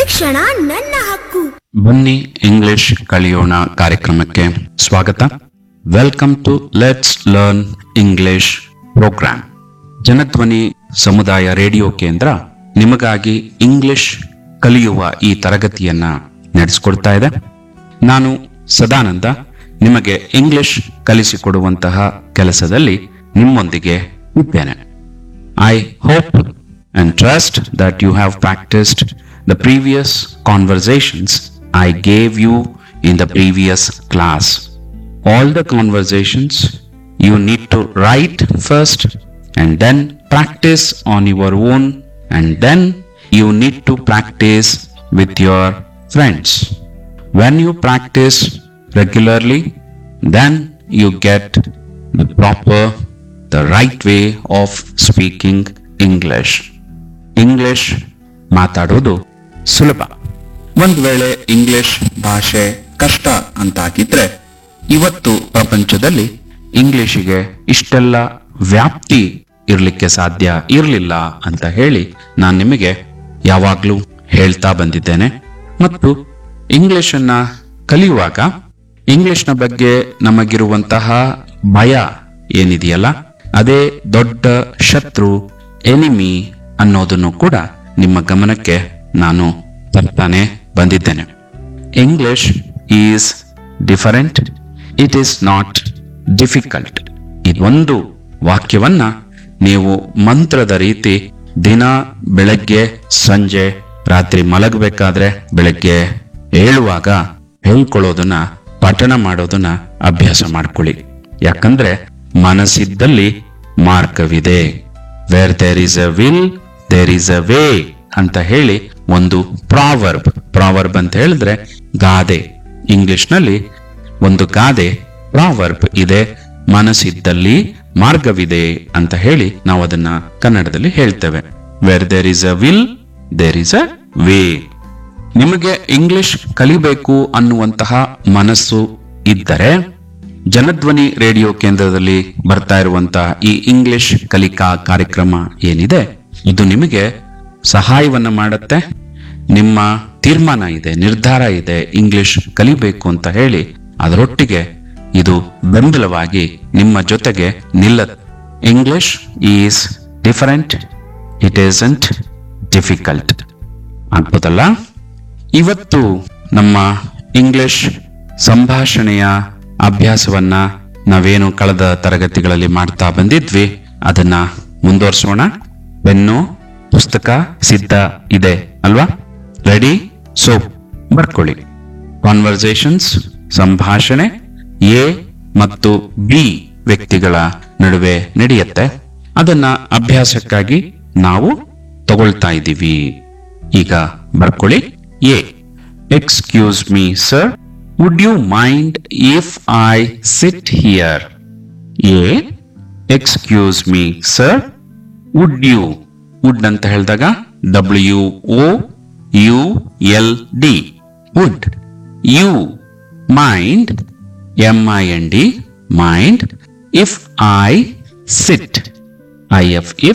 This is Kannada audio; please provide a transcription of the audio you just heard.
ಶಿಕ್ಷಣ ನನ್ನ ಹಕ್ಕು ಬನ್ನಿ ಇಂಗ್ಲಿಷ್ ಕಲಿಯೋಣ ಕಾರ್ಯಕ್ರಮಕ್ಕೆ ಸ್ವಾಗತ welcome to let's learn English programme Janadhwani ಸಮುದಾಯ ರೇಡಿಯೋ ಕೇಂದ್ರ ನಿಮಗಾಗಿ ಇಂಗ್ಲಿಷ್ ಕಲಿಯುವ ಈ ತರಗತಿಯನ್ನ ನಡೆಸಿಕೊಡ್ತಾ ಇದೆ ನಾನು ಸದಾನಂದ ನಿಮಗೆ ಇಂಗ್ಲಿಷ್ ಕಲಿಸಿಕೊಡುವಂತಹ ಕೆಲಸದಲ್ಲಿ ನಿಮ್ಮೊಂದಿಗೆ ಇದ್ದೇನೆ I hope and trust that you have practiced the previous conversations I gave you in the previous class. All the conversations you need to write first and then practice on your own and then you need to practice with your friends. When you practice regularly, then you get the proper the right way of speaking English. English ಮಾತಾಡೋದು ಸುಲಭ ಒಂದ್ ವೇಳೆ ಇಂಗ್ಲಿಷ್ ಭಾಷೆ ಕಷ್ಟ ಅಂತಾಗಿದ್ರೆ ಇವತ್ತು ಪ್ರಪಂಚದಲ್ಲಿ ಇಂಗ್ಲಿಷಿಗೆ ಇಷ್ಟೆಲ್ಲ ವ್ಯಾಪ್ತಿ ಇರ್ಲಿಕ್ಕೆ ಸಾಧ್ಯ ಇರಲಿಲ್ಲ ಅಂತ ಹೇಳಿ ನಾನು ನಿಮಗೆ ಯಾವಾಗ್ಲೂ ಹೇಳ್ತಾ ಬಂದಿದ್ದೇನೆ ಮತ್ತು ಇಂಗ್ಲಿಷನ್ನ ಕಲಿಯುವಾಗ ಇಂಗ್ಲಿಷ್ನ ಬಗ್ಗೆ ನಮಗಿರುವಂತಹ ಭಯ ಏನಿದೆಯಲ್ಲ ಅದೇ ದೊಡ್ಡ ಶತ್ರು ಎನಿಮಿ ಅನ್ನೋದನ್ನು ಕೂಡ ನಿಮ್ಮ ಗಮನಕ್ಕೆ ನಾನು ತರ್ತಾನೆ ಬಂದಿದ್ದೇನೆ English is different it is not difficult ಇದೊಂದು ವಾಕ್ಯವನ್ನ ನೀವು ಮಂತ್ರದ ರೀತಿ ದಿನ ಬೆಳಗ್ಗೆ ಸಂಜೆ ರಾತ್ರಿ ಮಲಗಬೇಕಾದ್ರೆ ಬೆಳಗ್ಗೆ ಏಳುವಾಗ ಹೇಳ್ಕೊಳ್ಳೋದನ್ನ ಪಠಣ ಮಾಡೋದನ್ನ ಅಭ್ಯಾಸ ಮಾಡ್ಕೊಳ್ಳಿ ಯಾಕಂದ್ರೆ ಮನಸ್ಸಿದ್ದಲ್ಲಿ ಮಾರ್ಗವಿದೆ where there is a will there is a way ಅಂತ ಹೇಳಿ ಒಂದು ಪ್ರಾವರ್ಬ್ ಪ್ರಾವರ್ಬ್ ಅಂತ ಹೇಳಿದ್ರೆ ಗಾದೆ ಇಂಗ್ಲಿಷ್ ನಲ್ಲಿ ಒಂದು ಗಾದೆ ಪ್ರಾವರ್ಬ್ ಇದೆ ಮನಸ್ಸಿದ್ದಲ್ಲಿ ಮಾರ್ಗವಿದೆ ಅಂತ ಹೇಳಿ ನಾವು ಅದನ್ನ ಕನ್ನಡದಲ್ಲಿ ಹೇಳ್ತೇವೆ where there is a will there is a way ನಿಮಗೆ ಇಂಗ್ಲಿಷ್ ಕಲಿಬೇಕು ಅನ್ನುವಂತಹ ಮನಸ್ಸು ಇದ್ದರೆ ಜನಧ್ವನಿ ರೇಡಿಯೋ ಕೇಂದ್ರದಲ್ಲಿ ಬರ್ತಾ ಇರುವಂತಹ ಈ ಇಂಗ್ಲಿಷ್ ಕಲಿಕಾ ಕಾರ್ಯಕ್ರಮ ಏನಿದೆ ಇದು ನಿಮಗೆ ಸಹಾಯವನ್ನ ಮಾಡುತ್ತೆ ನಿಮ್ಮ ತೀರ್ಮಾನ ಇದೆ ನಿರ್ಧಾರ ಇದೆ ಇಂಗ್ಲಿಷ್ ಕಲಿಬೇಕು ಅಂತ ಹೇಳಿ ಅದರೊಟ್ಟಿಗೆ ಇದು ಬೆಂಬಲವಾಗಿ ನಿಮ್ಮ ಜೊತೆಗೆ ನಿಲ್ಲತ್ತೆ English is different it isn't difficult ಆಗ್ಬೋದಲ್ಲ ಇವತ್ತು ನಮ್ಮ ಇಂಗ್ಲಿಷ್ ಸಂಭಾಷಣೆಯ ಅಭ್ಯಾಸವನ್ನ ನಾವೇನು ಕಳೆದ ತರಗತಿಗಳಲ್ಲಿ ಮಾಡ್ತಾ ಬಂದಿದ್ವಿ ಅದನ್ನ ಮುಂದುವರಿಸೋಣ ಪೆನ್ನು ಪುಸ್ತಕ ಸಿದ್ಧ ಇದೆ ಅಲ್ವಾ ರೆಡಿ ಸೊ ಬರ್ಕೊಳ್ಳಿ ಕಾನ್ವರ್ಸೇಷನ್ಸ್ ಸಂಭಾಷಣೆ ಎ ಮತ್ತು ಬಿ ವ್ಯಕ್ತಿಗಳ ನಡುವೆ ನಡೆಯುತ್ತೆ ಅದನ್ನ ಅಭ್ಯಾಸಕ್ಕಾಗಿ ನಾವು ತಗೊಳ್ತಾ ಇದ್ದೀವಿ ಈಗ ಬರ್ಕೊಳ್ಳಿ A excuse me sir would you mind if I sit here A excuse me sir would you would ಅಂತ ಹೇಳಿದಾಗ W O U L D would you mind M I N D mind if I sit I F if